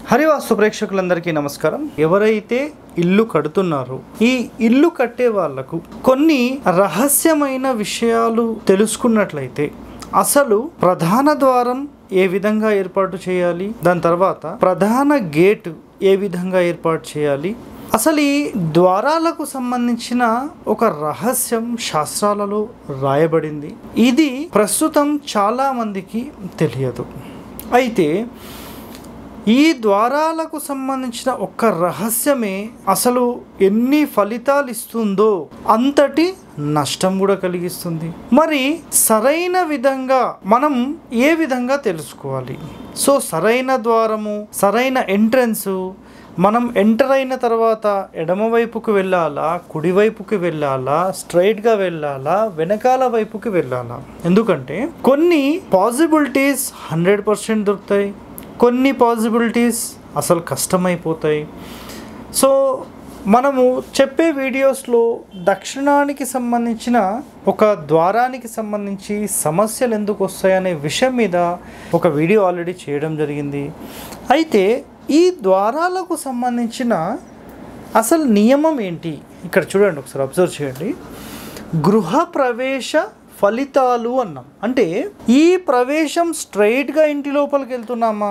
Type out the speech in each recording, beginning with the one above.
హరివాస్తు ప్రేక్షకులందరికీ నమస్కారం ఎవరైతే ఇల్లు కడుతున్నారో ఈ ఇల్లు కట్టే వాళ్లకు కొన్ని రహస్యమైన విషయాలు తెలుసుకున్నట్లయితే అసలు ప్రధాన ద్వారం ఏ విధంగా ఏర్పాటు చేయాలి దాని తర్వాత ప్రధాన గేట్ ఏ విధంగా ఏర్పాటు చేయాలి అసలు ఈ ద్వారాలకు సంబంధించిన ఒక రహస్యం శాస్త్రాలలో రాయబడింది ఇది ప్రస్తుతం చాలా మందికి తెలియదు అయితే ఈ ద్వారాలకు సంబంధించిన ఒక్క రహస్యమే అసలు ఎన్ని ఫలితాలు ఇస్తుందో అంతటి నష్టం కూడా కలిగిస్తుంది మరి సరైన విధంగా మనం ఏ విధంగా తెలుసుకోవాలి సో సరైన ద్వారము సరైన ఎంట్రన్స్ మనం ఎంటర్ అయిన తర్వాత ఎడమ వైపుకు వెళ్ళాలా కుడివైపుకి వెళ్ళాలా స్ట్రైట్గా వెళ్ళాలా వెనకాల వైపుకి వెళ్ళాలా ఎందుకంటే కొన్ని పాసిబిలిటీస్ హండ్రెడ్ పర్సెంట్ దొరుకుతాయి కొన్ని పాసిబిలిటీస్ అసలు కష్టమైపోతాయి సో మనము చెప్పే వీడియోస్లో దక్షిణానికి సంబంధించిన ఒక ద్వారానికి సంబంధించి సమస్యలు ఎందుకు వస్తాయనే విషయం మీద ఒక వీడియో ఆల్రెడీ చేయడం జరిగింది అయితే ఈ ద్వారాలకు సంబంధించిన అసలు నియమం ఏంటి ఇక్కడ చూడండి ఒకసారి అబ్జర్వ్ చేయండి గృహ ప్రవేశ ఫలితాలు అన్నాం అంటే ఈ ప్రవేశం స్ట్రైట్గా ఇంటి లోపలికి వెళ్తున్నామా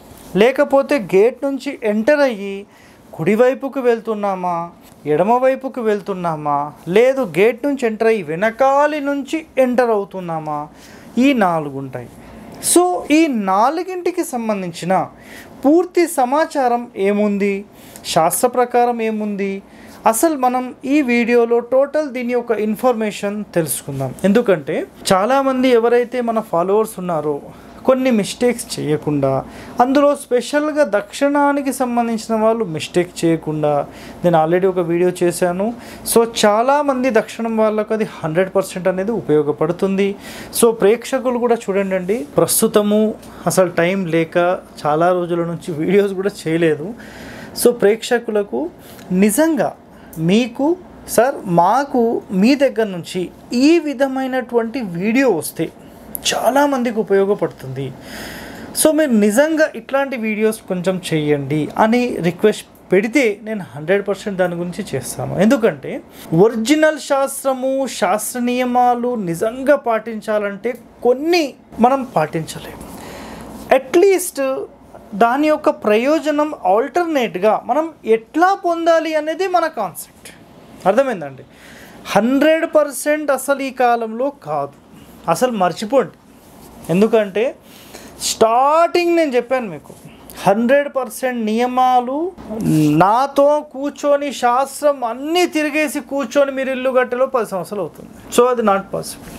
లేకపోతే గేట్ నుంచి ఎంటర్ అయ్యి కుడివైపుకు వెళ్తున్నామా ఎడమ వైపుకు వెళ్తున్నామా లేదు గేట్ నుంచి ఎంటర్ అయ్యి వెనకాలి నుంచి ఎంటర్ అవుతున్నామా ఈ నాలుగు ఉంటాయి సో ఈ నాలుగింటికి సంబంధించిన పూర్తి సమాచారం ఏముంది శాస్త్ర ప్రకారం ఏముంది అసలు మనం ఈ వీడియోలో టోటల్ దీని యొక్క ఇన్ఫర్మేషన్ తెలుసుకుందాం ఎందుకంటే చాలామంది ఎవరైతే మన ఫాలోవర్స్ ఉన్నారో కొన్ని మిస్టేక్స్ చేయకుండా అందులో స్పెషల్గా దక్షిణానికి సంబంధించిన వాళ్ళు మిస్టేక్ చేయకుండా నేను ఆల్రెడీ ఒక వీడియో చేశాను సో చాలామంది దక్షిణం వాళ్ళకు అది హండ్రెడ్ పర్సెంట్ అనేది ఉపయోగపడుతుంది సో ప్రేక్షకులు కూడా చూడండి అండి ప్రస్తుతము అసలు టైం లేక చాలా రోజుల నుంచి వీడియోస్ కూడా చేయలేదు సో ప్రేక్షకులకు నిజంగా మీకు సార్ మాకు మీ దగ్గర నుంచి ఈ విధమైనటువంటి వీడియో వస్తే చాలామందికి ఉపయోగపడుతుంది సో మీరు నిజంగా ఇట్లాంటి వీడియోస్ కొంచెం చేయండి అని రిక్వెస్ట్ పెడితే నేను హండ్రెడ్ పర్సెంట్ దాని గురించి చేస్తాను ఎందుకంటే ఒరిజినల్ శాస్త్రము శాస్త్ర నియమాలు నిజంగా పాటించాలంటే కొన్ని మనం పాటించలేము అట్లీస్ట్ దాని యొక్క ప్రయోజనం ఆల్టర్నేట్గా మనం ఎట్లా పొందాలి అనేది మన కాన్సెప్ట్ అర్థమైందండి హండ్రెడ్ పర్సెంట్ అసలు ఈ కాలంలో కాదు అసలు మర్చిపోండి ఎందుకంటే స్టార్టింగ్ నేను చెప్పాను మీకు హండ్రెడ్ పర్సెంట్ నియమాలు నాతో కూర్చొని శాస్త్రం అన్నీ తిరిగేసి కూర్చొని మీరు ఇల్లు కట్టేలో పది సంవత్సరాలు అవుతుంది సో అది నాట్ పాసిబుల్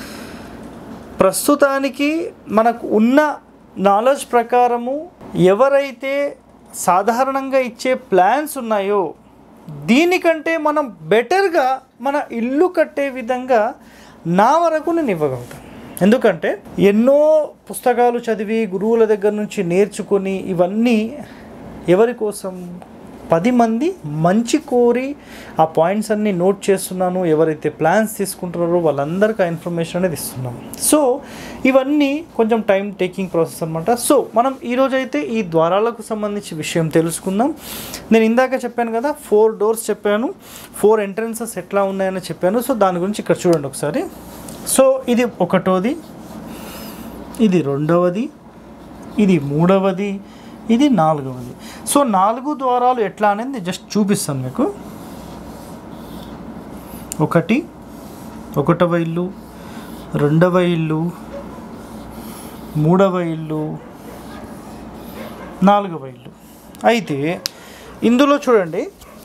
ప్రస్తుతానికి మనకు ఉన్న నాలెడ్జ్ ప్రకారము ఎవరైతే సాధారణంగా ఇచ్చే ప్లాన్స్ ఉన్నాయో దీనికంటే మనం బెటర్గా మన ఇల్లు కట్టే విధంగా నా వరకు నేను ఇవ్వగలుగుతాను ఎందుకంటే ఎన్నో పుస్తకాలు చదివి గురువుల దగ్గర నుంచి నేర్చుకొని ఇవన్నీ ఎవరి కోసం పది మంది మంచి కోరి ఆ పాయింట్స్ అన్ని నోట్ చేస్తున్నాను ఎవరైతే ప్లాన్స్ తీసుకుంటున్నారో వాళ్ళందరికీ ఆ ఇన్ఫర్మేషన్ అనేది ఇస్తున్నాను సో ఇవన్నీ కొంచెం టైం టేకింగ్ ప్రాసెస్ అనమాట సో మనం ఈరోజు అయితే ఈ ద్వారాలకు సంబంధించి విషయం తెలుసుకుందాం నేను ఇందాక చెప్పాను కదా ఫోర్ డోర్స్ చెప్పాను ఫోర్ ఎంట్రన్సెస్ ఎట్లా ఉన్నాయని చెప్పాను సో దాని గురించి ఇక్కడ చూడండి ఒకసారి సో ఇది ఒకటోది ఇది రెండవది ఇది మూడవది ఇది నాలుగవది సో నాలుగు ద్వారాలు ఎట్లా అనేది జస్ట్ చూపిస్తాను మీకు ఒకటి ఒకటవ ఇల్లు రెండవ ఇల్లు మూడవ ఇల్లు నాలుగవ ఇల్లు అయితే ఇందులో చూడండి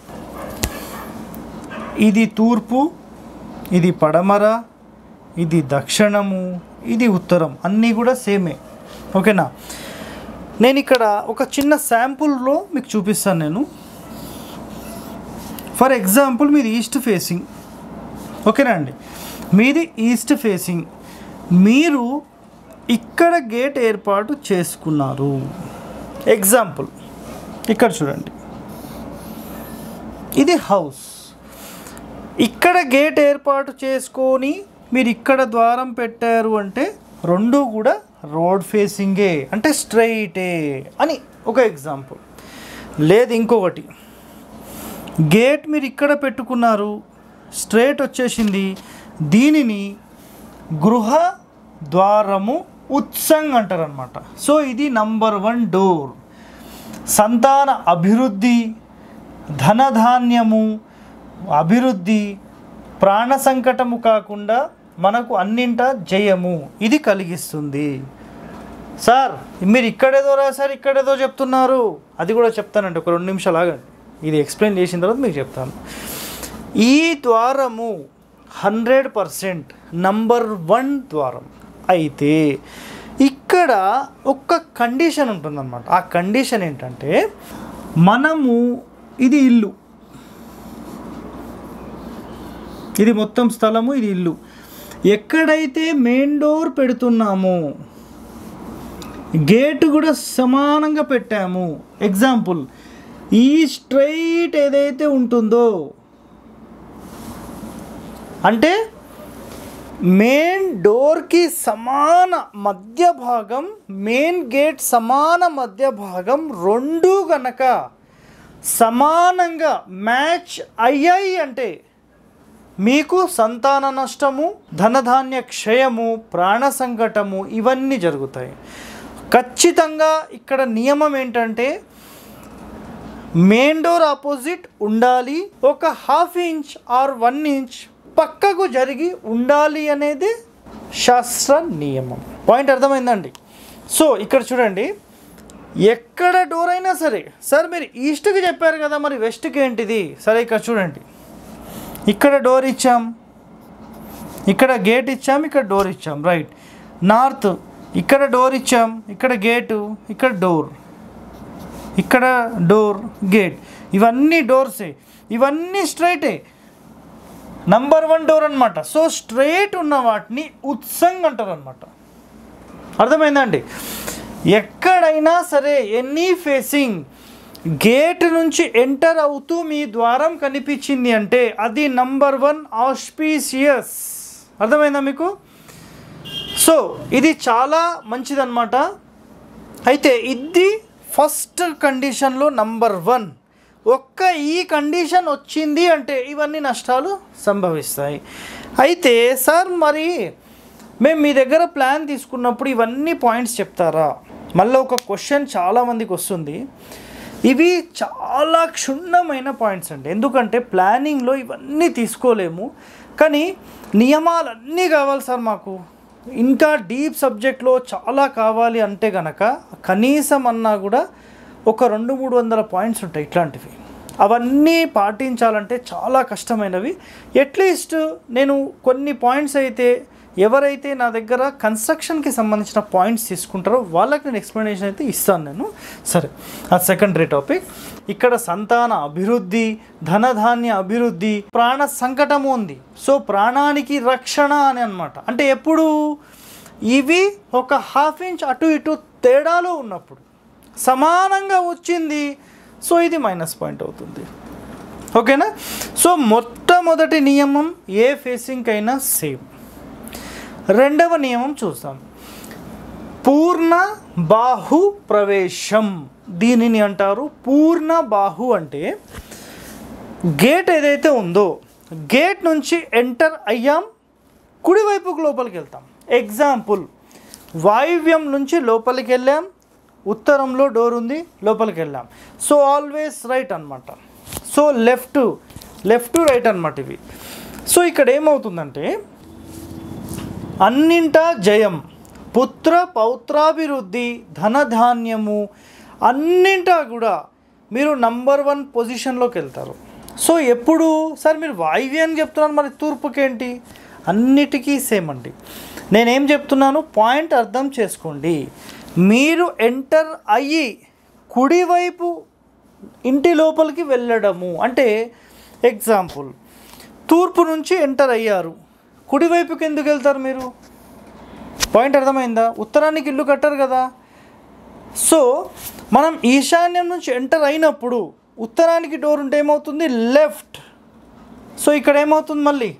ఇది తూర్పు ఇది పడమర ఇది దక్షిణము ఇది ఉత్తరం అన్నీ కూడా సేమే ఓకేనా నేను ఇక్కడ ఒక చిన్న శాంపుల్లో మీకు చూపిస్తాను నేను ఫర్ ఎగ్జాంపుల్ మీది ఈస్ట్ ఫేసింగ్ ఓకేనా అండి మీది ఈస్ట్ ఫేసింగ్ మీరు ఇక్కడ గేట్ ఏర్పాటు చేసుకున్నారు ఎగ్జాంపుల్ ఇక్కడ చూడండి ఇది హౌస్ ఇక్కడ గేట్ ఏర్పాటు చేసుకొని మీరు ఇక్కడ ద్వారం పెట్టారు అంటే రెండు కూడా రోడ్ ఫేసింగే అంటే స్ట్రైటే అని ఒక ఎగ్జాంపుల్ లేదు ఇంకొకటి గేట్ మీరు ఇక్కడ పెట్టుకున్నారు స్ట్రేట్ వచ్చేసింది దీనిని గృహ ద్వారము ఉత్సంగ్ అంటారు అనమాట సో ఇది నంబర్ వన్ డోర్ సంతాన అభివృద్ధి ధనధాన్యము అభివృద్ధి ప్రాణ సంకటము కాకుండా మనకు అన్నింట జయము ఇది కలిగిస్తుంది సార్ మీరు ఇక్కడేదో రాశారు ఇక్కడేదో చెప్తున్నారు అది కూడా చెప్తానండి ఒక రెండు నిమిషాలు ఆగండి ఇది ఎక్స్ప్లెయిన్ చేసిన తర్వాత మీకు చెప్తాను ఈ ద్వారము హండ్రెడ్ పర్సెంట్ నంబర్ వన్ ద్వారం అయితే ఇక్కడ ఒక్క కండిషన్ ఉంటుందన్నమాట ఆ కండిషన్ ఏంటంటే మనము ఇది ఇల్లు ఇది మొత్తం స్థలము ఇది ఇల్లు ఎక్కడైతే మెయిన్ డోర్ పెడుతున్నామో గేట్ కూడా సమానంగా పెట్టాము ఎగ్జాంపుల్ ఈ స్ట్రైట్ ఏదైతే ఉంటుందో అంటే మెయిన్ డోర్కి సమాన మధ్య భాగం మెయిన్ గేట్ సమాన మధ్య భాగం రెండు గనక సమానంగా మ్యాచ్ అయ్యాయి అంటే మీకు సంతాన నష్టము ధనధాన్య క్షయము ప్రాణ సంకటము ఇవన్నీ జరుగుతాయి ఖచ్చితంగా ఇక్కడ నియమం ఏంటంటే మెయిన్ డోర్ ఆపోజిట్ ఉండాలి ఒక half inch or one inch పక్కకు జరిగి ఉండాలి అనేది శాస్త్ర నియమం పాయింట్ అర్థమైందండి సో ఇక్కడ చూడండి ఎక్కడ డోర్ అయినా సరే సార్ మీరు ఈస్ట్కి చెప్పారు కదా మరి వెస్ట్కి ఏంటిది సరే ఇక్కడ చూడండి ఇక్కడ డోర్ ఇచ్చాం ఇక్కడ గేట్ ఇచ్చాం ఇక్కడ డోర్ ఇచ్చాం రైట్ నార్త్ ఇక్కడ డోర్ ఇచ్చాం ఇక్కడ గేటు ఇక్కడ డోర్ ఇక్కడ డోర్ గేట్ ఇవన్నీ డోర్సే ఇవన్నీ స్ట్రైటే నంబర్ వన్ డోర్ అనమాట సో స్ట్రైట్ ఉన్న వాటిని ఉత్సంగ్ అంటారు అనమాట అర్థమైందండి ఎక్కడైనా సరే ఎనీ ఫేసింగ్ గేట్ నుంచి ఎంటర్ అవుతూ మీ ద్వారం కనిపించింది అంటే అది నంబర్ వన్ ఆస్పీసియస్ అర్థమైందా మీకు సో ఇది చాలా మంచిదన్నమాట అయితే ఇది ఫస్ట్ కండిషన్లో నంబర్ వన్ ఒక్క ఈ కండిషన్ వచ్చింది అంటే ఇవన్నీ నష్టాలు సంభవిస్తాయి అయితే సార్ మరి మేము మీ దగ్గర ప్లాన్ తీసుకున్నప్పుడు ఇవన్నీ పాయింట్స్ చెప్తారా మళ్ళీ ఒక క్వశ్చన్ చాలామందికి వస్తుంది ఇవి చాలా క్షుణ్ణమైన పాయింట్స్ అండి ఎందుకంటే ప్లానింగ్లో ఇవన్నీ తీసుకోలేము కానీ నియమాలన్నీ కావాలి సార్ మాకు ఇంకా డీప్ సబ్జెక్ట్లో చాలా కావాలి అంటే గనక కనీసం అన్నా కూడా ఒక రెండు మూడు వందల పాయింట్స్ ఉంటాయి ఇట్లాంటివి అవన్నీ పాటించాలంటే చాలా కష్టమైనవి అట్లీస్ట్ నేను కొన్ని పాయింట్స్ అయితే ఎవరైతే నా దగ్గర కన్స్ట్రక్షన్కి సంబంధించిన పాయింట్స్ తీసుకుంటారో వాళ్ళకి నేను ఎక్స్ప్లెనేషన్ అయితే ఇస్తాను నేను సరే అది సెకండరీ టాపిక్ ఇక్కడ సంతాన అభివృద్ధి ధనధాన్య అభివృద్ధి ప్రాణ సంకటము ఉంది సో ప్రాణానికి రక్షణ అని అనమాట అంటే ఎప్పుడు ఇవి ఒక హాఫ్ ఇంచ్ అటు ఇటు తేడాలో ఉన్నప్పుడు సమానంగా వచ్చింది సో ఇది మైనస్ పాయింట్ అవుతుంది ఓకేనా సో మొట్టమొదటి నియమం ఏ ఫేసింగ్ అయినా సేమ్ రెండవ నియమం చూస్తాం పూర్ణ బాహు ప్రవేశం దీనిని అంటారు పూర్ణ బాహు అంటే గేట్ ఏదైతే ఉందో గేట్ నుంచి ఎంటర్ అయ్యాం కుడివైపుకు లోపలికి వెళ్తాం ఎగ్జాంపుల్ వాయువ్యం నుంచి లోపలికి వెళ్ళాం ఉత్తరంలో డోర్ ఉంది లోపలికి వెళ్ళాం సో ఆల్వేస్ రైట్ అనమాట సో లెఫ్ట్ లెఫ్ట్ రైట్ అనమాట ఇవి సో ఇక్కడ ఏమవుతుందంటే అన్నింటా జయం పుత్ర పౌత్రాభివృద్ధి ధనధాన్యము అన్నింటా కూడా మీరు నంబర్ వన్ పొజిషన్లోకి వెళ్తారు సో ఎప్పుడు సార్ మీరు వాయువ్యం చెప్తున్నారు మరి తూర్పుకేంటి అన్నిటికీ సేమ్ అండి నేనేం చెప్తున్నాను పాయింట్ అర్థం చేసుకోండి మీరు ఎంటర్ అయ్యి కుడివైపు ఇంటి లోపలికి వెళ్ళడము అంటే ఎగ్జాంపుల్ తూర్పు నుంచి ఎంటర్ అయ్యారు కుడివైపుకి ఎందుకు వెళ్తారు మీరు పాయింట్ అర్థమైందా ఉత్తరానికి ఇల్లు కట్టారు కదా సో మనం ఈశాన్యం నుంచి ఎంటర్ అయినప్పుడు ఉత్తరానికి డోర్ ఉంటే ఏమవుతుంది లెఫ్ట్ సో ఇక్కడ ఏమవుతుంది మళ్ళీ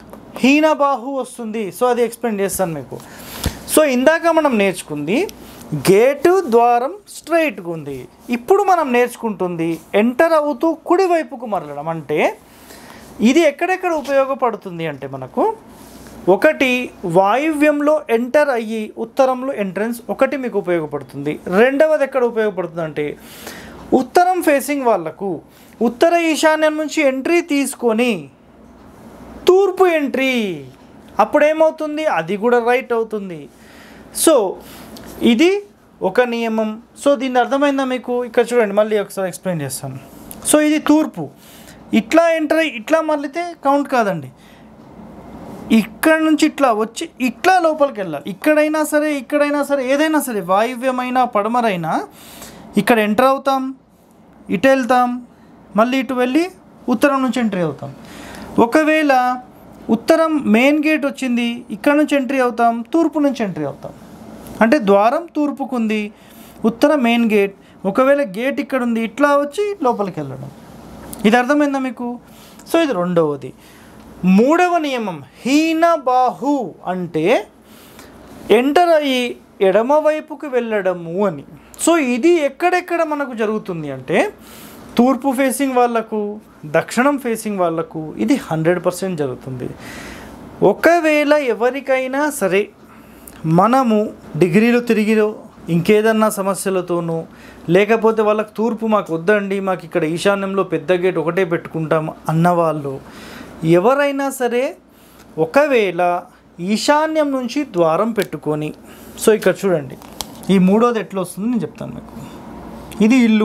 హీనబాహు వస్తుంది సో అది ఎక్స్ప్లెయిన్ చేస్తాను మీకు సో ఇందాక మనం నేర్చుకుంది గేటు ద్వారం స్ట్రైట్గా ఉంది ఇప్పుడు మనం నేర్చుకుంటుంది ఎంటర్ అవుతూ కుడివైపుకు మరలడం అంటే ఇది ఎక్కడెక్కడ ఉపయోగపడుతుంది అంటే మనకు ఒకటి వాయువ్యంలో ఎంటర్ అయ్యి ఉత్తరంలో ఎంట్రన్స్ ఒకటి మీకు ఉపయోగపడుతుంది రెండవది ఎక్కడ ఉపయోగపడుతుంది అంటే ఉత్తరం ఫేసింగ్ వాళ్ళకు ఉత్తర ఈశాన్యం నుంచి ఎంట్రీ తీసుకొని తూర్పు ఎంట్రీ అప్పుడేమవుతుంది అది కూడా రైట్ అవుతుంది సో ఇది ఒక నియమం సో దీన్ని అర్థమైందా మీకు ఇక్కడ చూడండి మళ్ళీ ఒకసారి ఎక్స్ప్లెయిన్ చేస్తాను సో ఇది తూర్పు ఇట్లా ఎంటర్ అయ్యి ఇట్లా మళ్ళీతే కౌంట్ కాదండి ఇక్కడ నుంచి ఇట్లా వచ్చి ఇట్లా లోపలికి వెళ్ళాలి ఇక్కడైనా సరే ఇక్కడైనా సరే ఏదైనా సరే వాయువ్యమైన పడమరైనా ఇక్కడ ఎంటర్ అవుతాం ఇటు వెళ్తాం మళ్ళీ ఇటు వెళ్ళి ఉత్తరం నుంచి ఎంట్రీ అవుతాం ఒకవేళ ఉత్తరం మెయిన్ గేట్ వచ్చింది ఇక్కడ నుంచి ఎంట్రీ అవుతాం తూర్పు నుంచి ఎంట్రీ అవుతాం అంటే ద్వారం తూర్పుకు ఉంది ఉత్తర మెయిన్ గేట్ ఒకవేళ గేట్ ఇక్కడ ఉంది ఇట్లా వచ్చి లోపలికి వెళ్ళడం ఇది అర్థమైందా మీకు సో ఇది రెండవది మూడవ నియమం హీన బాహు అంటే ఎంటర్ అయ్యి ఎడమ వైపుకు వెళ్ళడము అని సో ఇది ఎక్కడెక్కడ మనకు జరుగుతుంది అంటే తూర్పు ఫేసింగ్ వాళ్ళకు దక్షిణం ఫేసింగ్ వాళ్ళకు ఇది హండ్రెడ్ పర్సెంట్ జరుగుతుంది ఒకవేళ ఎవరికైనా సరే మనము డిగ్రీలు తిరిగిలో ఇంకేదన్నా సమస్యలతోనూ లేకపోతే వాళ్ళకి తూర్పు మాకు వద్దండి మాకు ఇక్కడ ఈశాన్యంలో పెద్ద గేట్ ఒకటే పెట్టుకుంటాం అన్నవాళ్ళు ఎవరైనా సరే ఒకవేళ ఈశాన్యం నుంచి ద్వారం పెట్టుకొని సో ఇక్కడ చూడండి ఈ మూడోది ఎట్లా వస్తుందో నేను చెప్తాను మీకు ఇది ఇల్లు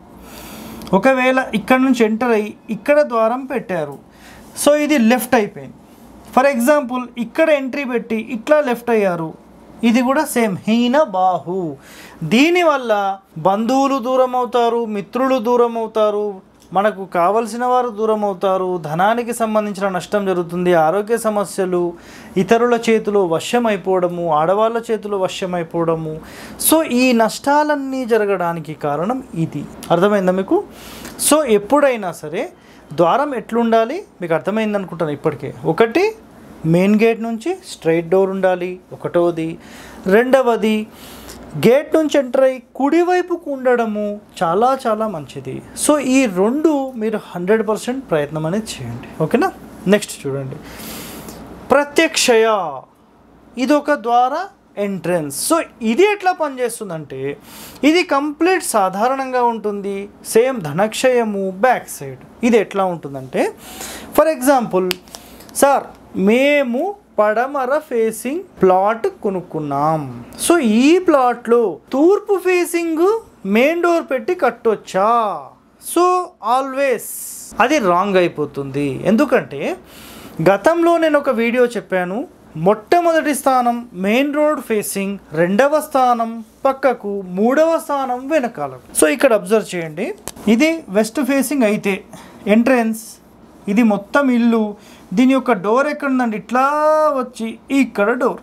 ఒకవేళ ఇక్కడ నుంచి ఎంటర్ అయ్యి ఇక్కడ ద్వారం పెట్టారు సో ఇది లెఫ్ట్ అయిపోయింది ఫర్ ఎగ్జాంపుల్ ఇక్కడ ఎంట్రీ పెట్టి ఇట్లా లెఫ్ట్ అయ్యారు ఇది కూడా సేమ్ హీన బాహు దీనివల్ల బంధువులు దూరం అవుతారు మిత్రులు దూరం అవుతారు మనకు కావలసిన వారు దూరం అవుతారు ధనానికి సంబంధించిన నష్టం జరుగుతుంది ఆరోగ్య సమస్యలు ఇతరుల చేతిలో వశ్యం అయిపోవడము ఆడవాళ్ళ చేతిలో వశ్యం అయిపోవడము సో ఈ నష్టాలన్నీ జరగడానికి కారణం ఇది అర్థమైందా మీకు సో ఎప్పుడైనా సరే ద్వారం ఎట్లుండాలి మీకు అర్థమైంది అనుకుంటాను ఇప్పటికే ఒకటి మెయిన్ గేట్ నుంచి స్ట్రైట్ డోర్ ఉండాలి ఒకటవది రెండవది గేట్ నుంచి ఎంటర్ అయ్యి కుడివైపుకు ఉండడము చాలా చాలా మంచిది సో ఈ రెండు మీరు హండ్రెడ్ పర్సెంట్ ప్రయత్నం అనేది చేయండి ఓకేనా నెక్స్ట్ చూడండి ప్రత్యక్షయ ఇది ఒక ద్వారా ఎంట్రన్స్ సో ఇది ఎట్లా పనిచేస్తుందంటే ఇది కంప్లీట్ సాధారణంగా ఉంటుంది సేమ్ ధనక్షయము బ్యాక్ సైడ్ ఇది ఎట్లా ఉంటుందంటే ఫర్ ఎగ్జాంపుల్ సార్ మేము పడమర ఫేసింగ్ ప్లాట్ కొనుక్కున్నాం సో ఈ ప్లాట్లో తూర్పు ఫేసింగ్ మెయిన్ డోర్ పెట్టి కట్టొచ్చా సో ఆల్వేస్ అది రాంగ్ అయిపోతుంది ఎందుకంటే గతంలో నేను ఒక వీడియో చెప్పాను మొట్టమొదటి స్థానం మెయిన్ రోడ్ ఫేసింగ్ రెండవ స్థానం పక్కకు మూడవ స్థానం వెనకాల సో ఇక్కడ అబ్జర్వ్ చేయండి ఇది వెస్ట్ ఫేసింగ్ అయితే ఎంట్రన్స్ ఇది మొత్తం ఇల్లు దీని యొక్క డోర్ ఎక్కడ ఉందండి ఇట్లా వచ్చి ఇక్కడ డోర్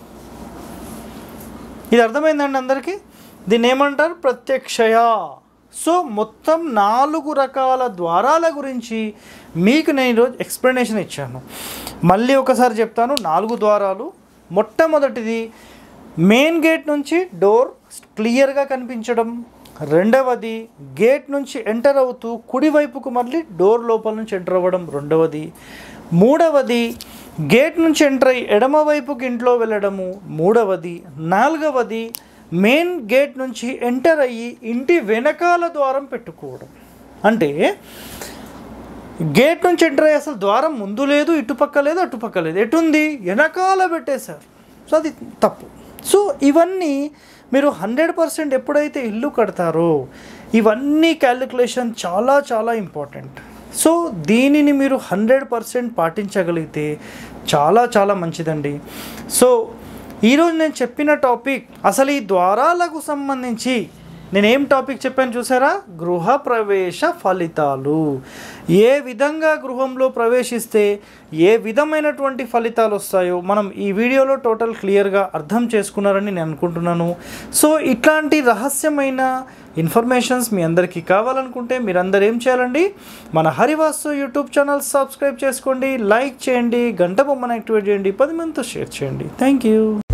ఇది అర్థమైందండి అందరికీ దీన్ని ఏమంటారు ప్రత్యక్షయ సో మొత్తం నాలుగు రకాల ద్వారాల గురించి మీకు నేను ఈరోజు ఎక్స్ప్లెనేషన్ ఇచ్చాను మళ్ళీ ఒకసారి చెప్తాను నాలుగు ద్వారాలు మొట్టమొదటిది మెయిన్ గేట్ నుంచి డోర్ క్లియర్గా కనిపించడం రెండవది గేట్ నుంచి ఎంటర్ అవుతూ కుడివైపుకు మళ్ళీ డోర్ లోపల నుంచి ఎంటర్ అవ్వడం రెండవది మూడవది గేట్ నుంచి ఎంటర్ అయ్యి ఎడమ వైపుకి ఇంట్లో వెళ్ళడము మూడవది నాలుగవది మెయిన్ గేట్ నుంచి ఎంటర్ అయ్యి ఇంటి వెనకాల ద్వారం పెట్టుకోవడం అంటే గేట్ నుంచి ఎంటర్ అయ్యి అసలు ద్వారం ముందు లేదు ఇటుపక్క లేదు అటుపక్క లేదు ఎటుంది వెనకాల పెట్టేశారు సో అది తప్పు సో ఇవన్నీ మీరు హండ్రెడ్ పర్సెంట్ ఎప్పుడైతే ఇల్లు కడతారో ఇవన్నీ క్యాలిక్యులేషన్ చాలా చాలా ఇంపార్టెంట్ సో దీనిని మీరు హండ్రెడ్ పర్సెంట్ పాటించగలిగితే చాలా చాలా మంచిదండి సో ఈరోజు నేను చెప్పిన టాపిక్ అసలు ఈ ద్వారాలకు సంబంధించి నేను ఏం టాపిక్ చెప్పాను చూసారా గృహ ప్రవేశ ఫలితాలు ఏ విధంగా గృహంలో ప్రవేశిస్తే ఏ విధమైనటువంటి ఫలితాలు వస్తాయో మనం ఈ వీడియోలో టోటల్ క్లియర్గా అర్థం చేసుకున్నారని నేను అనుకుంటున్నాను సో ఇట్లాంటి రహస్యమైన ఇన్ఫర్మేషన్స్ మీ అందరికీ కావాలనుకుంటే మీరందరూ ఏం చేయాలండి మన హరివాసు యూట్యూబ్ ఛానల్ సబ్స్క్రైబ్ చేసుకోండి లైక్ చేయండి గంట బొమ్మను యాక్టివేట్ చేయండి పది మందితో షేర్ చేయండి థ్యాంక్ యూ